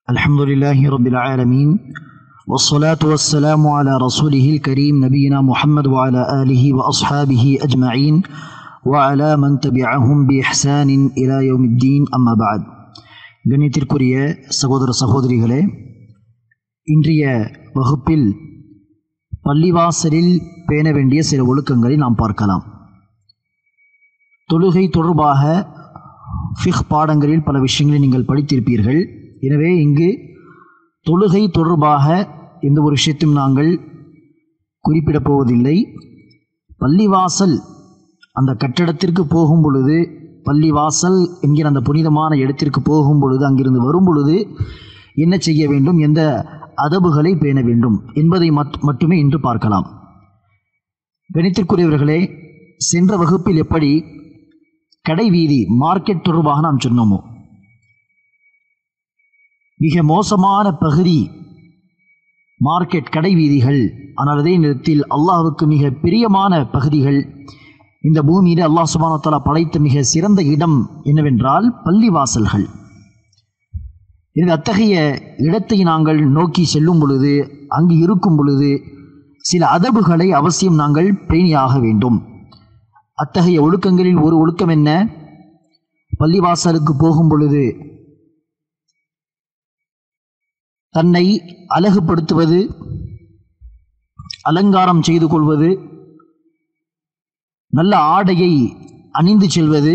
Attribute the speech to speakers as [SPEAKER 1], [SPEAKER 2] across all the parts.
[SPEAKER 1] الحمد لله رب العالمين والصلاة والسلام على رسوله الكريم نبينا محمد وعلى آله وأصحابه أجمعين وعلى من تبعهم بإحسان إلى يوم الدين أما بعد கண்ணியத்திற்குரிய சகோதர சகோதரிகளே இன்றைய வகுப்பில் பள்ளிவாசலில் பேண வேண்டிய சில ஒழுக்கங்களை நாம் பார்க்கலாம் தொழுகை தொடர்பாக ஃபிக் பாடங்களில் பல விஷயங்களை நீங்கள் படித்திருப்பீர்கள் எனவே இங்கு தொழுகை தொடர்பாக எந்த ஒரு விஷயத்தையும் நாங்கள் குறிப்பிடப் போவதில்லை பள்ளிவாசல் அந்த கட்டடத்திற்கு போகும் பொழுது பள்ளிவாசல் என்கிற அந்த புனிதமான இடத்திற்கு போகும் பொழுது அங்கிருந்து வரும் பொழுது என்ன செய்ய வேண்டும் எந்த அதபுகளை பேண வேண்டும் என்பதை மட்- மட்டுமே இன்று பார்க்கலாம் கணித்திற்குரியவர்களே சென்ற வகுப்பில் எப்படி கடை வீதி மார்க்கெட் தொடர்பாக நாம் சொன்னோமோ மிக மோசமான பகுதி மார்க்கெட் கடை வீதிகள் ஆனால் அதே நேரத்தில் அல்லாஹ்வுக்கு மிக பிரியமான பகுதிகள் இந்த பூமியிலே அல்லாஹ் சுப்ஹானஹு வ தஆலா படைத்த மிக சிறந்த இடம் என்னவென்றால் பள்ளிவாசல்கள் எனவே அத்தகைய இடத்தை நாங்கள் நோக்கி செல்லும் பொழுது அங்கு இருக்கும் பொழுது சில அதபுகளை அவசியம் நாங்கள் பேணியாக வேண்டும் அத்தகைய ஒழுக்கங்களில் ஒரு ஒழுக்கம் என்ன பள்ளிவாசலுக்கு போகும் பொழுது தன்னை அழகுபடுத்துவது அலங்காரம் செய்து கொள்வது நல்ல ஆடையை அணிந்து செல்வது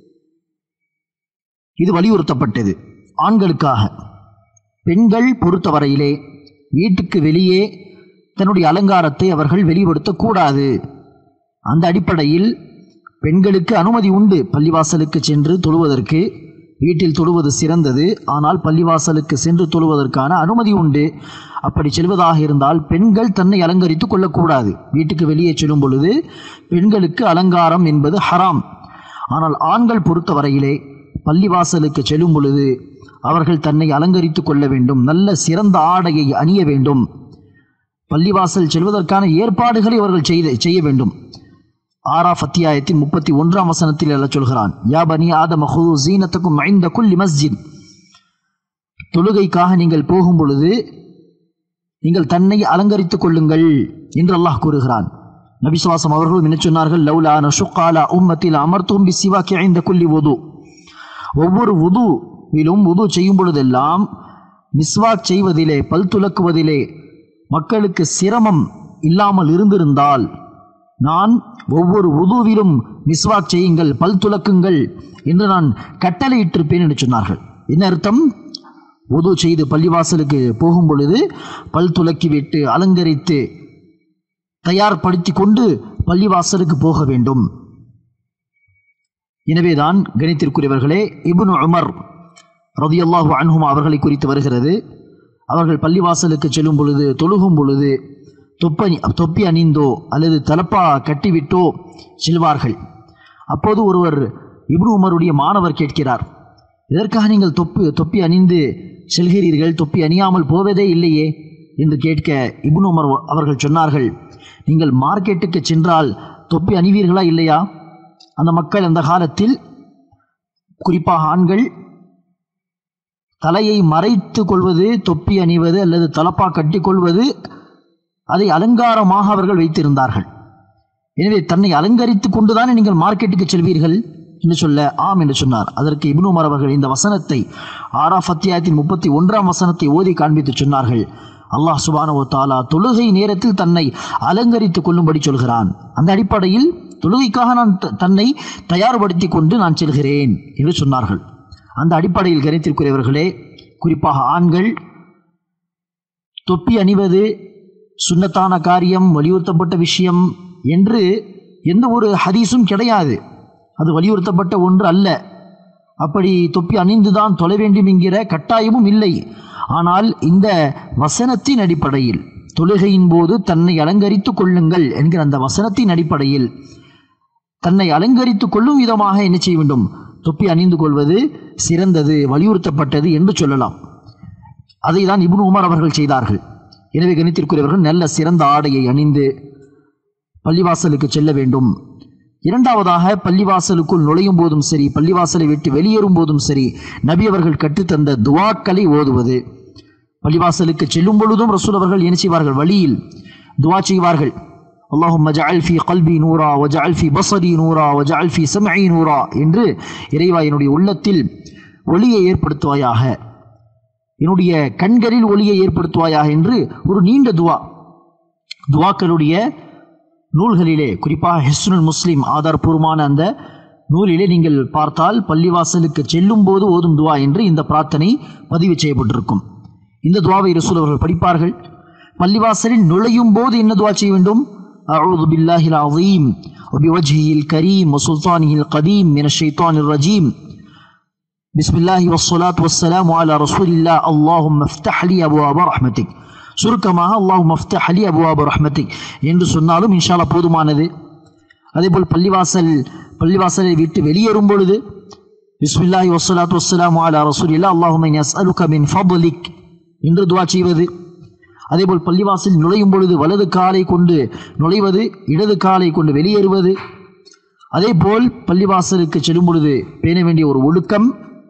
[SPEAKER 1] இது வலியுறுத்தப்பட்டது ஆண்களுக்காக பெண்கள் பொறுத்தவரையிலே வீட்டுக்கு வெளியே தன்னுடைய அலங்காரத்தை அவர்கள் வெளிப்படுத்தக்கூடாது அந்த அடிப்படையில் பெண்களுக்கு அனுமதி உண்டு பள்ளிவாசலுக்கு சென்று தொழுவதற்கு வீட்டில் தொழுவது சிறந்தது ஆனால் பள்ளிவாசலுக்கு சென்று தொழுவதற்கான அனுமதி உண்டு அப்படி செல்வதாக இருந்தால் பெண்கள் தன்னை அலங்கரித்துக் கொள்ளக்கூடாது வீட்டுக்கு வெளியே செல்லும் பொழுது பெண்களுக்கு அலங்காரம் என்பது ஹராம் ஆனால் ஆண்கள் பொறுத்தவரையிலே பள்ளிவாசலுக்கு செல்லும் பொழுது அவர்கள் தன்னை அலங்கரித்துக் கொள்ள வேண்டும் நல்ல சிறந்த ஆடையை அணிய வேண்டும் பள்ளிவாசல் செல்வதற்கான ஏற்பாடுகளை அவர்கள் செய்த செய்ய வேண்டும் ஆறாஃப் அத்தியாயத்தின் முப்பத்தி ஒன்றாம் வசனத்தில் அல்ல சொல்கிறான் யா பனி ஆதம ஹுது ஜீனத்துக்கும் ஐந்த குல்லி மஸ்ஜித் தொழுகைக்காக நீங்கள் போகும் பொழுது நீங்கள் தன்னை அலங்கரித்துக் கொள்ளுங்கள் என்று அல்லாஹ் கூறுகிறான் நபிசுவாசம் அவர்களும் என்ன சொன்னார்கள் லவ்லா நஷுக்காலா உம்மத்தில் அமர்த்தும் பி சிவாக்கி ஐந்த குல்லி உது ஒவ்வொரு உதுவிலும் உது செய்யும் பொழுதெல்லாம் மிஸ்வாக் செய்வதிலே பல் துலக்குவதிலே மக்களுக்கு சிரமம் இல்லாமல் இருந்திருந்தால் நான் ஒவ்வொரு உதுவிலும் மிஸ்வாக் செய்யுங்கள் பல் துலக்குங்கள் என்று நான் கட்டளையிட்டிருப்பேன் என்று சொன்னார்கள் என்ன அர்த்தம் உது செய்து பள்ளிவாசலுக்கு போகும் பொழுது பல் துலக்கி விட்டு அலங்கரித்து தயார்படுத்தி கொண்டு பள்ளிவாசலுக்கு போக வேண்டும் எனவேதான் கணித்திற்குரியவர்களே இப்னு உமர் ரதியல்லாஹு அன்ஹும் அவர்களை குறித்து வருகிறது அவர்கள் பள்ளிவாசலுக்கு செல்லும் பொழுது தொழுகும் பொழுது தொப்பனி தொப்பி அணிந்தோ அல்லது தலப்பா கட்டிவிட்டோ செல்வார்கள் அப்போது ஒருவர் இப்னு உமருடைய மாணவர் கேட்கிறார் இதற்காக நீங்கள் தொப்பி தொப்பி அணிந்து செல்கிறீர்கள் தொப்பி அணியாமல் போவதே இல்லையே என்று கேட்க இப்னு உமர் அவர்கள் சொன்னார்கள் நீங்கள் மார்க்கெட்டுக்கு சென்றால் தொப்பி அணிவீர்களா இல்லையா அந்த மக்கள் அந்த காலத்தில் குறிப்பாக ஆண்கள் தலையை மறைத்து கொள்வது தொப்பி அணிவது அல்லது தலப்பா கட்டிக்கொள்வது அதை அலங்காரமாக அவர்கள் வைத்திருந்தார்கள் எனவே தன்னை அலங்கரித்துக் கொண்டுதானே நீங்கள் மார்க்கெட்டுக்கு செல்வீர்கள் என்று சொல்ல ஆம் என்று சொன்னார் அதற்கு இப்னு உமர் அவர்கள் இந்த வசனத்தை ஆறாம் அத்தியாயத்தின் முப்பத்தி ஒன்றாம் வசனத்தை ஓதி காண்பித்து சொன்னார்கள் அல்லாஹ் சுபானு தாலா தொழுகை நேரத்தில் தன்னை அலங்கரித்துக் கொள்ளும்படி சொல்கிறான் அந்த அடிப்படையில் தொழுகைக்காக நான் த- தன்னை தயார்படுத்தி கொண்டு நான் செல்கிறேன் என்று சொன்னார்கள் அந்த அடிப்படையில் கருத்திற்குரியவர்களே குறிப்பாக ஆண்கள் தொப்பி அணிவது சுன்னத்தான காரியம் வலியுறுத்தப்பட்ட விஷயம் என்று எந்த ஒரு ஹதீஸும் கிடையாது அது வலியுறுத்தப்பட்ட ஒன்று அல்ல அப்படி தொப்பி அணிந்துதான் தொலை வேண்டும் என்கிற கட்டாயமும் இல்லை ஆனால் இந்த வசனத்தின் அடிப்படையில் தொழுகையின் போது தன்னை அலங்கரித்துக் கொள்ளுங்கள் என்கிற அந்த வசனத்தின் அடிப்படையில் தன்னை அலங்கரித்துக் கொள்ளும் விதமாக என்ன செய்ய வேண்டும் தொப்பி அணிந்து கொள்வது சிறந்தது வலியுறுத்தப்பட்டது என்று சொல்லலாம் அதை தான் இப்னு உமர் அவர்கள் செய்தார்கள் எனவே கணித்திற்குரியவர்கள் நல்ல சிறந்த ஆடையை அணிந்து பள்ளிவாசலுக்கு செல்ல வேண்டும் இரண்டாவதாக பள்ளிவாசலுக்குள் நுழையும் போதும் சரி பள்ளிவாசலை விட்டு வெளியேறும் போதும் சரி நபி அவர்கள் கற்றுத்தந்த துவாக்களை ஓதுவது பள்ளிவாசலுக்கு செல்லும் பொழுதும் ரசூல் அவர்கள் என்ன செய்வார்கள் வழியில் துவா செய்வார்கள் اللهم اجعل في قلبي نورا واجعل في بصري نورا واجعل في سمعي نورا என்று இறைவா என்னுடைய உள்ளத்தில் ஒளியை ஏற்படுத்துவாயாக என்னுடைய கண்களில் ஒளியை ஏற்படுத்துவாயாக என்று ஒரு நீண்ட துவா துவாக்களுடைய நூல்களிலே குறிப்பாக ஹிஸ்னுல் முஸ்லிம் ஆதாரபூர்வமான அந்த நூலிலே நீங்கள் பார்த்தால் பள்ளிவாசலுக்கு செல்லும் போது ஓதும் துவா என்று இந்த பிரார்த்தனை பதிவு செய்யப்பட்டிருக்கும் இந்த துவாவை ரசூல் அவர்கள் படிப்பார்கள் பள்ளிவாசலில் நுழையும் போது என்ன துவா செய்ய வேண்டும் أعوذ بالله العظيم وبوجهه الكريم وسلطانه القديم من الشيطان الرجيم بسم الله والصلاة والسلام على رسول الله اللهم افتح لي أبواب رحمتك சுருக்கமாக அல்லாஹ் மஃப்தஹ் அலி அபுவாபு ரஹ்மத்திக் என்று சொன்னாலும் இன்ஷால்லா போதுமானது அதேபோல் பள்ளிவாசல் பள்ளிவாசலை விட்டு வெளியேறும் பொழுது பிஸ்மில்லாஹி வஸ்ஸலாத்து வஸ்ஸலாமு அலா ரசூலில்லா அல்லாஹும்ம இன்னி அஸ்அலுக மின் ஃபضلிக் என்று துஆ செய்வது அதேபோல் பள்ளிவாசல் நுழையும் பொழுது வலது காலை கொண்டு நுழைவது இடது காலை கொண்டு வெளியேறுவது அதேபோல் பள்ளிவாசலுக்கு செல்லும் பொழுது பேண வேண்டிய ஒரு ஒழுக்கம்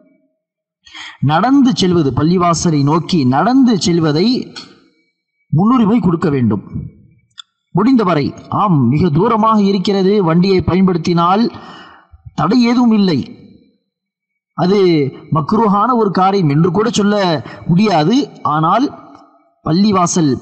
[SPEAKER 1] நடந்து செல்வது பள்ளிவாசலை நோக்கி நடந்து செல்வதை முன்னுரிமை கொடுக்க வேண்டும் முடிந்தவரை ஆம் மிக தூரமாக இருக்கிறது வண்டியை பயன்படுத்தினால் தடை ஏதும் இல்லை அது மக்ரூஹான ஒரு காரியம் என்று கூட சொல்ல முடியாது ஆனால் பள்ளிவாசல்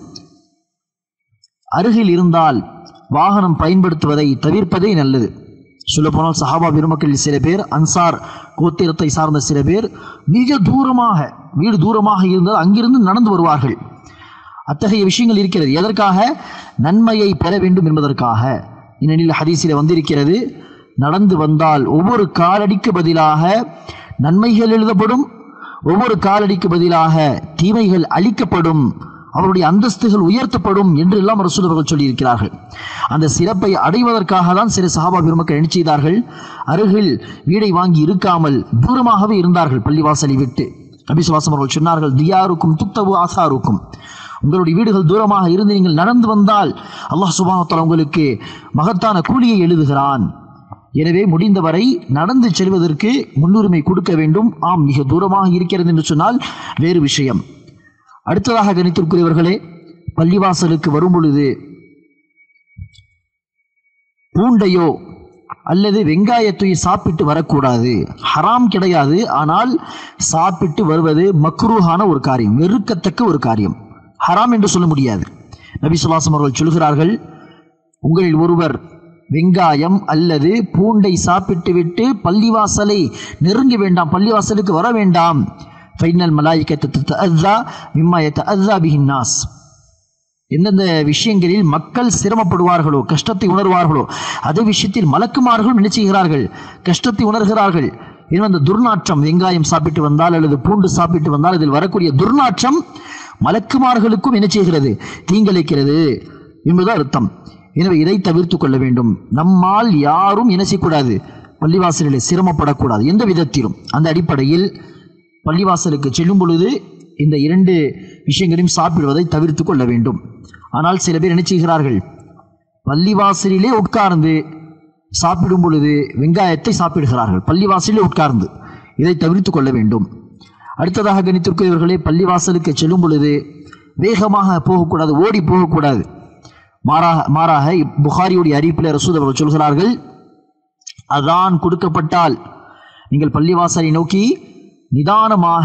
[SPEAKER 1] அருகில் இருந்தால் வாகனம் பயன்படுத்துவதை தவிர்ப்பதே நல்லது சொல்லப்போனால் சஹாபா பெருமக்களில் சில பேர் அன்சார் கோத்திரத்தை சார்ந்த சில பேர் மிக தூரமாக வீடு தூரமாக இருந்தால் அங்கிருந்து நடந்து வருவார்கள் அத்தகைய விஷயங்கள் இருக்கிறது எதற்காக நன்மையை பெற வேண்டும் என்பதற்காக இந்நிலையில் ஹதீஸில் வந்திருக்கிறது நடந்து வந்தால் ஒவ்வொரு காலடிக்கு பதிலாக நன்மைகள் எழுதப்படும் ஒவ்வொரு காலடிக்கு பதிலாக தீமைகள் அளிக்கப்படும் அவருடைய அந்தஸ்துகள் உயர்த்தப்படும் என்று எல்லாம் ரசூல் அவர்கள் சொல்லியிருக்கிறார்கள் அந்த சிறப்பை அடைவதற்காக தான் சில சஹாபா பெருமக்கள் என்ன செய்தார்கள் அருகில் வீடை வாங்கி இருக்காமல் தூரமாகவே இருந்தார்கள் பள்ளிவாசலை விட்டு நபிசுவாசம் அவர்கள் சொன்னார்கள் தியாருக்கும் துக்தவு ஆசாருக்கும் உங்களுடைய வீடுகள் தூரமாக இருந்து நீங்கள் நடந்து வந்தால் அல்லாஹ் சுபானத்தால் உங்களுக்கு மகத்தான கூலியை எழுதுகிறான் எனவே முடிந்தவரை நடந்து செல்வதற்கு முன்னுரிமை கொடுக்க வேண்டும் ஆம் மிக தூரமாக இருக்கிறது என்று சொன்னால் வேறு விஷயம் அடுத்ததாக கணித்திற்குரியவர்களே பள்ளிவாசலுக்கு வரும் பொழுது பூண்டையோ அல்லது வெங்காயத்தை சாப்பிட்டு வரக்கூடாது ஹராம் கிடையாது ஆனால் சாப்பிட்டு வருவது மக்ரூஹான ஒரு காரியம் வெறுக்கத்தக்க ஒரு காரியம் ஹராம் என்று சொல்ல முடியாது நபி சுல்லாசம் அவர்கள் சொல்கிறார்கள் உங்களில் ஒருவர் வெங்காயம் அல்லது பூண்டை சாப்பிட்டு விட்டு பள்ளிவாசலை நெருங்க வேண்டாம் பள்ளிவாசலுக்கு வர வேண்டாம் ஃபைனல் மலாய்க்கத்தை தத்தஅzzா மிம்மா யத்தஅzzா பிஹின் நாஸ் எந்தெந்த விஷயங்களில் மக்கள் சிரமப்படுவார்களோ கஷ்டத்தை உணர்வார்களோ அதே விஷயத்தில் மலக்குமார்களும் என்ன செய்கிறார்கள் கஷ்டத்தை உணர்கிறார்கள் எனவே அந்த துர்நாற்றம் வெங்காயம் சாப்பிட்டு வந்தால் அல்லது பூண்டு சாப்பிட்டு வந்தால் இதில் வரக்கூடிய துர்நாற்றம் மலக்குமார்களுக்கும் என்ன செய்கிறது தீங்கிழைக்கிறது என்பது அர்த்தம் எனவே இதை தவிர்த்து கொள்ள வேண்டும் நம்மால் யாரும் என்ன செய்யக்கூடாது பள்ளிவாசலில் சிரமப்படக்கூடாது எந்த விதத்திலும் அந்த அடிப்படையில் பள்ளிவாசலுக்கு செல்லும் பொழுது இந்த இரண்டு விஷயங்களையும் சாப்பிடுவதை தவிர்த்து கொள்ள வேண்டும் ஆனால் சில பேர் என்ன செய்கிறார்கள் பள்ளிவாசலிலே உட்கார்ந்து சாப்பிடும் பொழுது வெங்காயத்தை சாப்பிடுகிறார்கள் பள்ளிவாசலிலே உட்கார்ந்து இதை தவிர்த்து கொள்ள வேண்டும் அடுத்ததாக கணித்திருக்கிறவர்களே பள்ளிவாசலுக்கு செல்லும் பொழுது வேகமாக போகக்கூடாது ஓடி போகக்கூடாது மாறாக மாறாக புகாரியுடைய அறிவிப்பில் ரசூத் அவர்கள் சொல்கிறார்கள் அதான் கொடுக்கப்பட்டால் நீங்கள் பள்ளிவாசலை நோக்கி நிதானமாக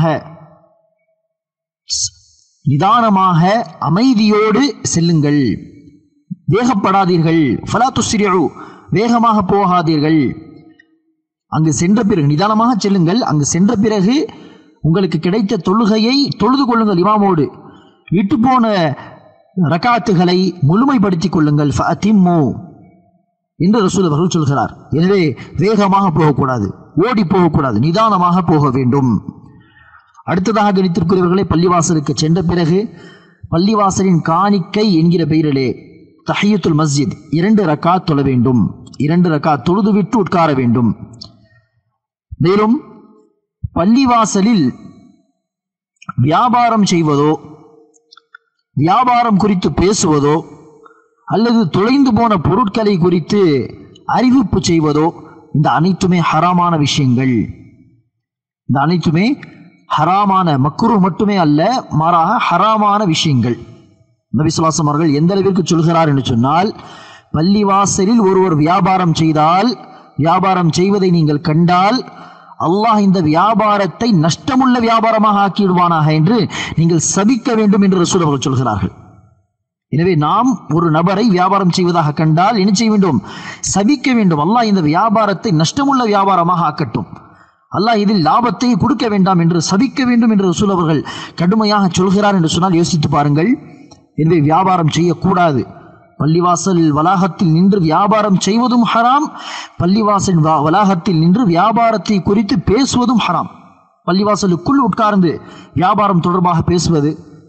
[SPEAKER 1] நிதானமாக அமைதியோடு செல்லுங்கள் வேகப்படாதீர்கள் ஃபலா துஸ்ரிஉ வேகமாக போகாதீர்கள் அங்கு சென்ற பிறகு நிதானமாக செல்லுங்கள் அங்கு சென்ற பிறகு உங்களுக்கு கிடைத்த தொழுகையை தொழுது கொள்ளுங்கள் இமாமோடு விட்டு போன ரகாத்துகளை முழுமைப்படுத்திக் கொள்ளுங்கள் ஃபஅத்திம்மு என்று ரசூல் அவர்கள் சொல்கிறார் எனவே வேகமாக போகக்கூடாது ஓடி போகக்கூடாது நிதானமாக போக வேண்டும் அடுத்ததாக கணித்திருக்கிறவர்களை பள்ளிவாசலுக்கு சென்ற பிறகு பள்ளிவாசலின் காணிக்கை என்கிற பெயரிலே தஹியத்துல் மஸ்ஜித் இரண்டு ரக்கா தொழ வேண்டும் இரண்டு ரக்கா தொழுதுவிட்டு உட்கார வேண்டும் மேலும் பள்ளிவாசலில் வியாபாரம் செய்வதோ வியாபாரம் குறித்து பேசுவதோ அல்லது தொலைந்து போன பொருட்களை குறித்து அறிவிப்பு செய்வதோ இந்த அனைத்துமே ஹராமான விஷயங்கள் இந்த அனைத்துமே ஹராமான மக்குரு மட்டுமே அல்ல மாறாக ஹராமான விஷயங்கள் நபிசுலாசம் அவர்கள் எந்த அளவிற்கு சொல்கிறார் என்று சொன்னால் பள்ளிவாசலில் ஒருவர் வியாபாரம் செய்தால் வியாபாரம் செய்வதை நீங்கள் கண்டால் அல்லாஹ் இந்த வியாபாரத்தை நஷ்டமுள்ள வியாபாரமாக ஆக்கிவிடுவானாக என்று நீங்கள் சபிக்க வேண்டும் என்று ரசூல் அவர்கள் சொல்கிறார்கள் எனவே நாம் ஒரு நபரை வியாபாரம் செய்வதாக கண்டால் என்ன செய்ய வேண்டும் சபிக்க வேண்டும் அல்லாஹ் இந்த வியாபாரத்தை நஷ்டமுள்ள வியாபாரமாக ஆக்கட்டும் அல்லாஹ் இதில் லாபத்தை கொடுக்க வேண்டாம் என்று சபிக்க வேண்டும் என்று ரசூல் அவர்கள் கடுமையாக சொல்கிறார் என்று சொன்னால் யோசித்து பாருங்கள் எனவே வியாபாரம் செய்யக்கூடாது பள்ளிவாசல் வளாகத்தில் நின்று வியாபாரம் செய்வதும் ஹராம் பள்ளிவாசல் வா- வளாகத்தில் நின்று வியாபாரத்தை குறித்து பேசுவதும் ஹராம் பள்ளிவாசலுக்குள் உட்கார்ந்து வியாபாரம் தொடர்பாக பேசுவது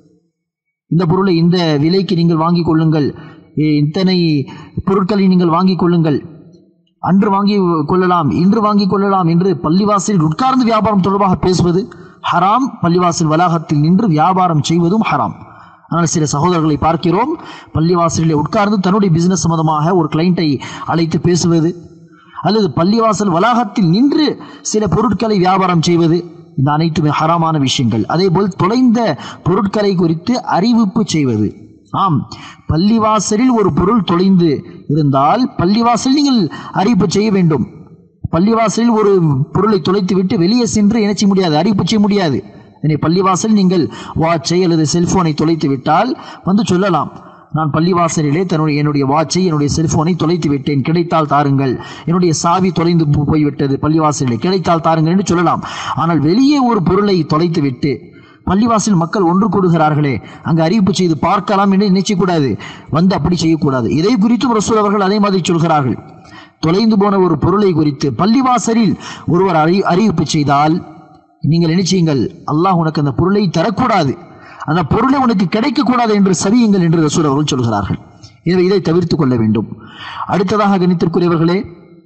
[SPEAKER 1] இந்த பொருளை இந்த விலைக்கு நீங்கள் வாங்கிக் கொள்ளுங்கள் இ- இத்தனை பொருட்களை நீங்கள் வாங்கிக் கொள்ளுங்கள் அன்று வாங்கி கொள்ளலாம் இன்று வாங்கிக் கொள்ளலாம் என்று பள்ளிவாசலில் உட்கார்ந்து வியாபாரம் தொடர்பாக பேசுவது ஹராம் பள்ளிவாசல் வளாகத்தில் நின்று வியாபாரம் செய்வதும் ஹராம் ஆனால் சில சகோதரர்களை பார்க்கிறோம் பள்ளிவாசலில் உட்கார்ந்து தன்னுடைய பிசினஸ் சம்பந்தமாக ஒரு கிளைண்ட்டை அழைத்து பேசுவது அல்லது பள்ளிவாசல் வளாகத்தில் நின்று சில பொருட்களை வியாபாரம் செய்வது இந்த அனைத்துமே ஹராமான விஷயங்கள் அதேபோல் தொலைந்த பொருட்களை குறித்து அறிவிப்பு செய்வது ஆம் பள்ளிவாசலில் ஒரு பொருள் தொலைந்து இருந்தால் பள்ளிவாசலில் நீங்கள் அறிவிப்பு செய்ய வேண்டும் பள்ளிவாசலில் ஒரு பொருளை தொலைத்து விட்டு வெளியே சென்று என்ன செய்ய முடியாது அறிவிப்பு செய்ய முடியாது எனவே பள்ளிவாசல் நீங்கள் வாட்சை அல்லது செல்போனை தொலைத்து விட்டால் வந்து சொல்லலாம் நான் பள்ளிவாசலிலே தன்னுடைய என்னுடைய வாட்சை என்னுடைய செல்போனை தொலைத்து விட்டேன் கிடைத்தால் தாருங்கள் என்னுடைய சாவி தொலைந்து போ- போய்விட்டது பள்ளிவாசலிலே கிடைத்தால் தாருங்கள் என்று சொல்லலாம் ஆனால் வெளியே ஒரு பொருளை தொலைத்து விட்டு பள்ளிவாசல் மக்கள் ஒன்று கூடுகிறார்களே அங்கு அறிவிப்பு செய்து பார்க்கலாம் என்று நினைச்சக்கூடாது வந்து அப்படி செய்யக்கூடாது இதை குறித்தும் ரசூல் அவர்கள் அதே மாதிரி சொல்கிறார்கள் தொலைந்து போன ஒரு பொருளை குறித்து பள்ளிவாசலில் ஒருவர் அறி அறிவிப்பு செய்தால் நீங்கள் என்ன செய்யுங்கள் அல்லாஹ் உனக்கு அந்த பொருளை தரக்கூடாது அந்த பொருளை உனக்கு கிடைக்கக்கூடாது என்று சவியுங்கள் என்று ரசூல் அவர்கள் சொல்கிறார்கள் எனவே இதை தவிர்த்து கொள்ள வேண்டும் அடுத்ததாக கணித்திற்குரியவர்களே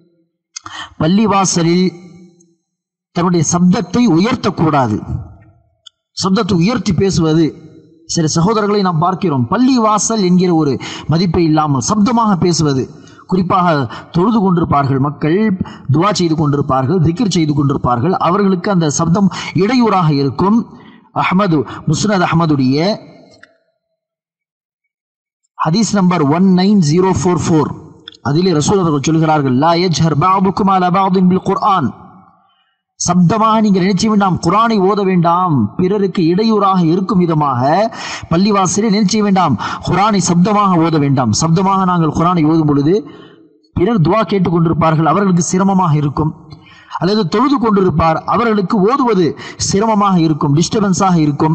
[SPEAKER 1] பள்ளிவாசலில் தன்னுடைய சப்தத்தை உயர்த்தக்கூடாது சப்தத்தை உயர்த்தி பேசுவது சில சகோதரர்களை நாம் பார்க்கிறோம் பள்ளி வாசல் என்கிற ஒரு மதிப்பை இல்லாமல் சப்தமாக பேசுவது குறிப்பாக தொழுது கொண்டிருப்பார்கள் மக்கள் துவா செய்து கொண்டிருப்பார்கள் திக்ர் செய்து கொண்டிருப்பார்கள் அவர்களுக்கு அந்த சப்தம் இடையூறாக இருக்கும் அஹ்மது முஸ்னத் அஹ்மதுடைய ஹதீஸ் number one nine zero four four அதிலே ரசூல் அவர்கள் சொல்கிறார்கள் லா யஜ்ஹர் பாபுக்கும் அலா பாபின் பில் குர்ஆன் சப்தமாக நீங்கள் நினைச்ச வேண்டாம் குரானை ஓத வேண்டாம் பிறருக்கு இடையூறாக இருக்கும் விதமாக பள்ளிவாசலில் நினைச்ச வேண்டாம் குரானை சப்தமாக ஓத வேண்டாம் சப்தமாக நாங்கள் குரானை ஓதும் பொழுது பிறர் துவா கேட்டுக் கொண்டிருப்பார்கள் அவர்களுக்கு சிரமமாக இருக்கும் அல்லது தொழுது கொண்டிருப்பார் அவர்களுக்கு ஓதுவது சிரமமாக இருக்கும் டிஸ்டர்பன்ஸாக இருக்கும்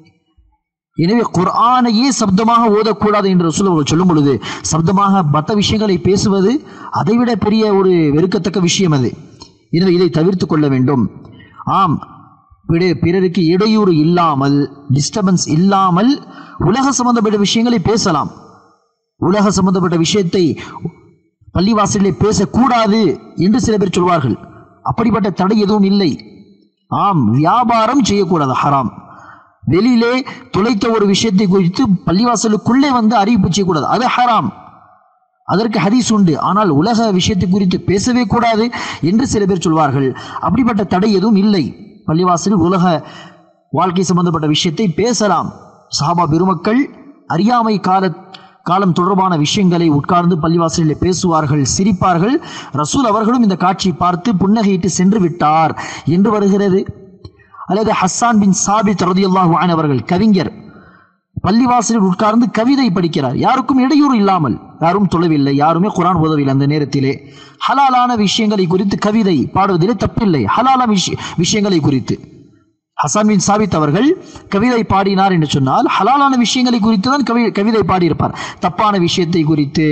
[SPEAKER 1] எனவே குர்ஆனையே சப்தமாக ஓதக்கூடாது என்று ரசூல் அவர்கள் சொல்லும் பொழுது சப்தமாக மற்ற விஷயங்களை பேசுவது அதைவிட பெரிய ஒரு வெறுக்கத்தக்க விஷயம் அது எனவே இதை தவிர்த்து கொள்ள வேண்டும் ஆம் பிற- பிறருக்கு இடையூறு இல்லாமல் டிஸ்டர்பன்ஸ் இல்லாமல் உலக சம்பந்தப்பட்ட விஷயங்களை பேசலாம் உலக சம்பந்தப்பட்ட விஷயத்தை பள்ளிவாசலிலே பேசக்கூடாது என்று சில பேர் சொல்வார்கள் அப்படிப்பட்ட தடை எதுவும் இல்லை ஆம் வியாபாரம் செய்யக்கூடாது ஹராம் வெளியிலே துளைத்த ஒரு விஷயத்தை குறித்து பள்ளிவாசலுக்குள்ளே வந்து அறிவிப்பு செய்யக்கூடாது அது ஹராம் அதற்கு ஹதீஸ் உண்டு ஆனால் உலக விஷயத்தை குறித்து பேசவே கூடாது என்று சில பேர் சொல்வார்கள் அப்படிப்பட்ட தடை எதுவும் இல்லை பள்ளிவாசலில் உலக வாழ்க்கை சம்பந்தப்பட்ட விஷயத்தை பேசலாம் சஹாபா பெருமக்கள் அறியாமை கால காலம் தொடர்பான விஷயங்களை உட்கார்ந்து பள்ளிவாசலில் பேசுவார்கள் சிரிப்பார்கள் ரசூல் அவர்களும் இந்த காட்சியை பார்த்து புன்னகையிட்டு சென்று விட்டார் என்று வருகிறது அல்லது ஹஸ்ஸான் பின் சாபித் ரதியுல்லாஹு அன்ஹு அவர்கள் கவிஞர் பள்ளிவாசலில் உட்கார்ந்து கவிதை படிக்கிறார் யாருக்கும் இடையூறு இல்லாமல் யாரும் தொழவில்லை யாருமே குரான் ஓதவில்லை அந்த நேரத்திலே ஹலாலான விஷயங்களை குறித்து கவிதை பாடுவதிலே தப்பில்லை ஹலாலான விஷய விஷயங்களை குறித்து ஹசான் பின் சாபித் அவர்கள் கவிதை பாடினார் என்று சொன்னால் ஹலாலான விஷயங்களை குறித்து தான் கவி கவிதை பாடியிருப்பார் தப்பான விஷயத்தை குறித்து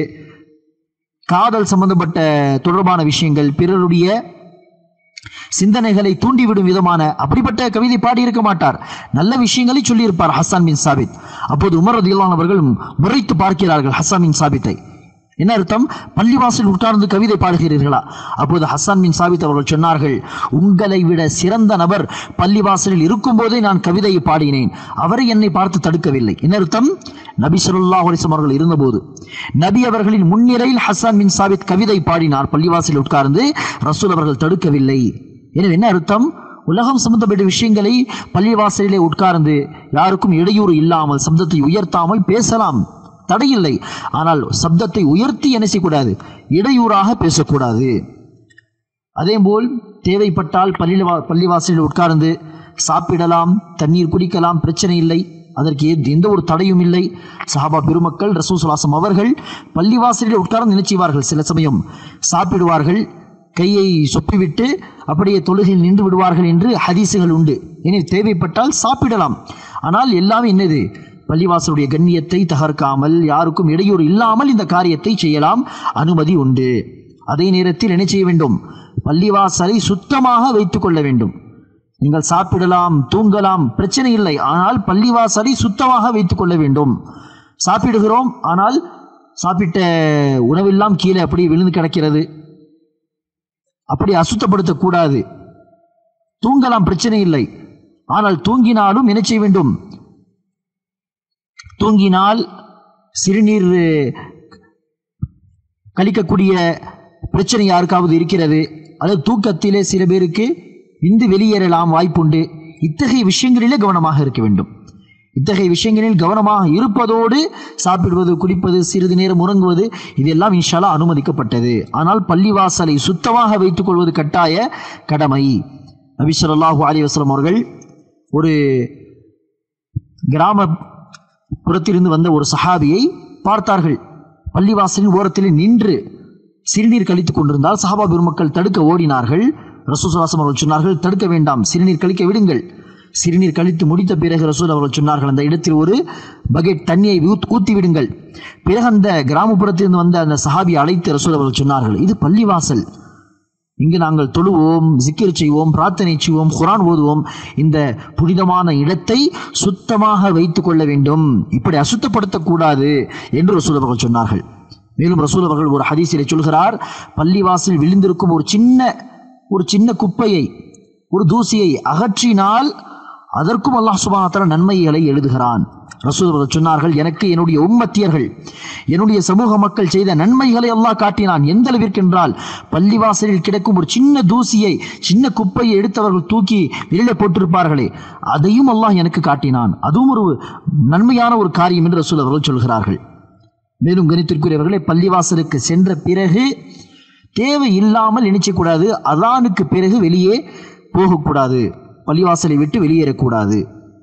[SPEAKER 1] காதல் சம்பந்தப்பட்ட தொடர்பான விஷயங்கள் பிறருடைய சிந்தனைகளை தூண்டிவிடும் விதமான அப்படிப்பட்ட கவிதை பாடியிருக்க மாட்டார் நல்ல விஷயங்களை சொல்லியிருப்பார் ஹஸ்ஸான் பின் சாபித் அப்போது உமர் ரதியுல்லான் அவர்கள் முறைத்து பார்க்கிறார்கள் ஹஸ்ஸான் பின் சாபித்தை என்ன அர்த்தம் பள்ளிவாசல் உட்கார்ந்து கவிதை பாடுகிறீர்களா அப்போது ஹஸ்ஸான் பின் சாபித் அவர்கள் சொன்னார்கள் உங்களை விட சிறந்த நபர் பள்ளிவாசலில் இருக்கும்போதே நான் கவிதையை பாடினேன் அவரை என்னை பார்த்து தடுக்கவில்லை என்ன அர்த்தம் நபி ஸல்லல்லாஹு அலைஹி வஸல்லம் அவர்கள் இருந்தபோது நபி அவர்களின் முன்னிலையில் ஹஸ்ஸான் பின் சாபித் கவிதை பாடினார் பள்ளிவாசலில் உட்கார்ந்து ரசூல் அவர்கள் தடுக்கவில்லை எனவே என்ன அர்த்தம் உலகம் சம்பந்தப்பட்ட விஷயங்களை பள்ளிவாசலிலே உட்கார்ந்து யாருக்கும் இடையூறு இல்லாமல் சப்தத்தை உயர்த்தாமல் பேசலாம் தடையில்லை ஆனால் சப்தத்தை உயர்த்தி என்ன செய்யக்கூடாது இடையூறாக பேசக்கூடாது அதேபோல் தேவைப்பட்டால் பள்ளிவா பள்ளிவாசலில் உட்கார்ந்து சாப்பிடலாம் தண்ணீர் குடிக்கலாம் பிரச்சனை இல்லை அதற்கு எந்த- எந்த ஒரு தடையும் இல்லை சஹாபா பெருமக்கள் ரசூசுலாசம் அவர்கள் பள்ளிவாசலில் உட்கார்ந்து நினைச்சுவார்கள் சில சமயம் சாப்பிடுவார்கள் கையை சொப்பிவிட்டு அப்படியே தொழுகையில் நின்று விடுவார்கள் என்று ஹதீசுகள் உண்டு எனவே தேவைப்பட்டால் சாப்பிடலாம் ஆனால் எல்லாமே என்னது பள்ளிவாசலுடைய கண்ணியத்தை தகர்க்காமல் யாருக்கும் இடையூறு இல்லாமல் இந்த காரியத்தை செய்யலாம் அனுமதி உண்டு அதே நேரத்தில் என்ன செய்ய வேண்டும் பள்ளிவாசலை சுத்தமாக வைத்துக் கொள்ள வேண்டும் நீங்கள் சாப்பிடலாம் தூங்கலாம் பிரச்சனை இல்லை ஆனால் பள்ளிவாசலை சுத்தமாக வைத்துக் கொள்ள வேண்டும் சாப்பிடுகிறோம் ஆனால் சாப்பிட்ட உணவெல்லாம் கீழே அப்படியே விழுந்து கிடக்கிறது அப்படி அசுத்தப்படுத்தக்கூடாது தூங்கலாம் பிரச்சனை இல்லை ஆனால் தூங்கினாலும் என்ன செய்ய வேண்டும் தூங்கினால் சிறுநீர் அஹ், கழிக்கக்கூடிய பிரச்சனை யாருக்காவது இருக்கிறது அல்லது தூக்கத்திலே சில பேருக்கு விந்து வெளியேறலாம் வாய்ப்புண்டு இத்தகைய விஷயங்களிலே கவனமாக இருக்க வேண்டும் இத்தகைய விஷயங்களில் கவனமாக இருப்பதோடு சாப்பிடுவது குடிப்பது சிறிது நேரம் உறங்குவது இதெல்லாம் இன்ஷால்லா அனுமதிக்கப்பட்டது ஆனால் பள்ளிவாசலை சுத்தமாக வைத்துக் கொள்வது கட்டாய கடமை நபி ஸல்லல்லாஹு அலைஹி வஸல்லம் அவர்கள் ஒரு கிராம புறத்திலிருந்து வந்த ஒரு சஹாபியை பார்த்தார்கள் பள்ளிவாசலின் ஓரத்தில் நின்று சிறுநீர் கழித்துக் கொண்டிருந்தால் சஹாபா பெருமக்கள் தடுக்க ஓடினார்கள் ரசூசலாசம் அவர்கள் சொன்னார்கள் தடுக்க வேண்டாம் சிறுநீர் கழிக்க விடுங்கள் சிறுநீர் கழித்து முடித்த பிறகு ரசூல் அவர்கள் சொன்னார்கள் அந்த இடத்தில் ஒரு பக்கெட் தண்ணியை ஊத்- ஊத்தி விடுங்கள் பிறகு அந்த கிராமப்புறத்திலிருந்து வந்த அந்த சஹாபி அழைத்து ரசூல் அவர்கள் சொன்னார்கள் இது பள்ளிவாசல் இங்கு நாங்கள் தொழுவோம் ஜிக்கிர் செய்வோம் பிரார்த்தனை செய்வோம் குரான் ஓதுவோம் இந்த புனிதமான இடத்தை சுத்தமாக வைத்துக் கொள்ள வேண்டும் இப்படி அசுத்தப்படுத்தக்கூடாது என்று ரசூல் அவர்கள் சொன்னார்கள் மேலும் ரசூல் அவர்கள் ஒரு ஹதீஸிலே சொல்கிறார் பள்ளிவாசல் விழுந்திருக்கும் ஒரு சின்ன ஒரு சின்ன குப்பையை ஒரு தூசியை அகற்றினால் அதற்கும் அல்லாஹ் சுபானத்தர நன்மைகளை எழுதுகிறான் ரசூல் அவர்கள் சொன்னார்கள் எனக்கு என்னுடைய உம்மத்தியர்கள் என்னுடைய சமூக மக்கள் செய்த நன்மைகளை அல்லாஹ் காட்டினான் எந்த அளவிற்கு என்றால் பள்ளிவாசலில் கிடக்கும் ஒரு சின்ன தூசியை சின்ன குப்பையை எடுத்தவர்கள் தூக்கி வெளியில போட்டிருப்பார்களே அதையும் அல்லாஹ் எனக்கு காட்டினான் அதுவும் ஒரு நன்மையான ஒரு காரியம் என்று ரசூல் அவர்கள் சொல்கிறார்கள் மேலும் கணித்திற்குரியவர்களே பள்ளிவாசலுக்கு சென்ற பிறகு தேவை இல்லாமல் நினைச்சக்கூடாது அதானுக்கு பிறகு வெளியே போகக்கூடாது பள்ளிவாசலை விட்டு வெளியேறக்கூடாது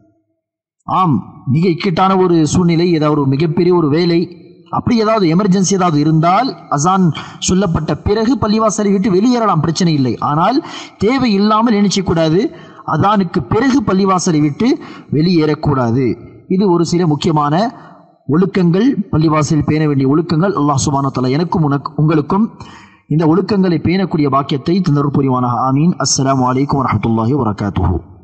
[SPEAKER 1] ஆம் மிக இக்கட்டான ஒரு சூழ்நிலை ஏதாவது ஒரு மிகப்பெரிய ஒரு வேலை அப்படி ஏதாவது எமர்ஜென்சி ஏதாவது இருந்தால் அசான் சொல்லப்பட்ட பிறகு பள்ளிவாசலை விட்டு வெளியேறலாம் பிரச்சனை இல்லை ஆனால் தேவை இல்லாமல் நினைச்சக்கூடாது அதானுக்கு பிறகு பள்ளிவாசலை விட்டு வெளியேறக்கூடாது இது ஒரு சில முக்கியமான ஒழுக்கங்கள் பள்ளிவாசலில் பேண வேண்டிய ஒழுக்கங்கள் அல்லாஹ் சுபான தலா எனக்கும் உனக்கு உங்களுக்கும் இந்த ஒழுக்கங்களை பேணக்கூடிய பாக்கியத்தை தந்தர் புரிவானாக ஆமீன் அஸ்ஸலாமு அலைக்கும் வரஹ்மத்துல்லாஹி வரகாத்துஹு